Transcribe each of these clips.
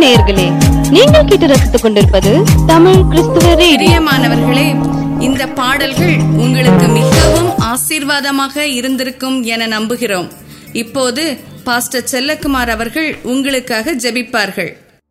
நேயர்களே நீங்கள் கேட்டு ரசித்துக் கொண்டிருப்பது தமிழ் கிறிஸ்துவ ரேடியோ பிரியமானவர்களே இந்த பாடல்கள் உங்களுக்கு மிகவும் ஆசீர்வாதமாக இருந்திருக்கும் என நம்புகிறோம் இப்போது பாஸ்டர் செல்லக்குமார் அவர்கள் உங்களுக்காக ஜெபிப்பார்கள்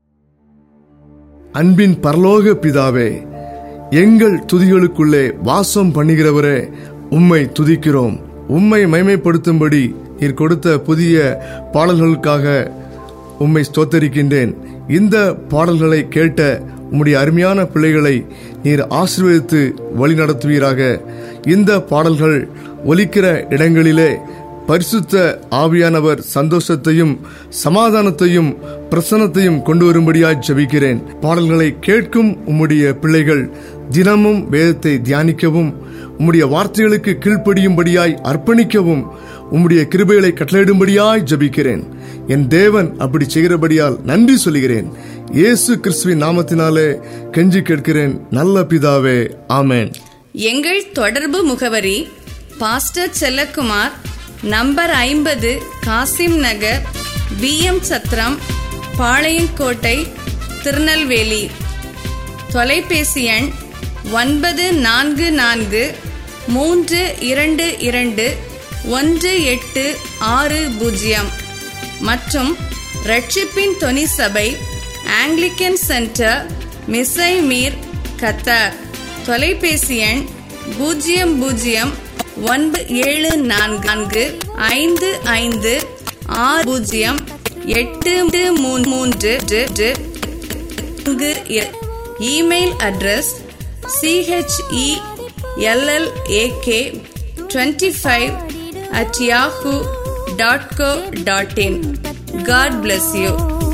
அன்பின் பரலோக பிதாவே எங்கள் துதிகளுக்குள்ளே வாசம் பண்ணுகிறவரே உம்மை துதிக்கிறோம் உம்மை மைமைப்படுத்தும்படி நீர் கொடுத்த புதிய பாடல்களுக்காக உம்மை ஸ்தோத்தரிக்கின்றேன் இந்த பாடல்களை கேட்ட உம்முடைய அருமையான பிள்ளைகளை நீர் ஆசீர்வதித்து வழி நடத்துவீராக இந்த பாடல்கள் ஒலிக்கிற இடங்களிலே பரிசுத்த ஆவியானவர் சந்தோஷத்தையும் சமாதானத்தையும் பிரசன்னத்தையும் கொண்டு வரும்படியாய் ஜெபிக்கிறேன் பாடல்களை கேட்கும் உம்முடைய பிள்ளைகள் தினமும் வேதத்தை தியானிக்கவும் உம்முடைய வார்த்தைகளுக்கு கீழ்ப்படியும்படியாய் அர்ப்பணிக்கவும் உம்முடைய கிருபைகளை கட்டளையிடும்படியாய் ஜெபிக்கிறேன் என் தேவன் அப்படி செய்கிறபடியால் நன்றி சொல்கிறேன் இயேசு கிறிஸ்துவின் நாமத்தினாலே கெஞ்சி கேட்கிறேன் நல்ல பிதாவே ஆமென் எங்கள் தொடர்பு முகவரி பாஸ்டர் செல்லக்குமார் நம்பர் ஐம்பது காசிம் நகர் பிஎம் சத்திரம் பாளையங்கோட்டை திருநெல்வேலி தொலைபேசி எண் ஒன்பது நான்கு நான்கு மூன்று இரண்டு இரண்டு ஒன்று எட்டு ஆறு பூஜ்ஜியம் மற்றும் ரட்சிப்பின் தொனி சபை ஆங்கிலிக்கன் சென்டர் மிசை மீர் கத்தார் தொலைபேசி எண் பூஜ்ஜியம் பூஜ்ஜியம் ஒன்பது ஏழு நான்கு நான்கு ஐந்து ஐந்து ஆறு பூஜ்ஜியம் எட்டு மூன்று மூன்று நான்கு e- email address CHE LLAK twenty five at Yahoo dot co dot in God bless you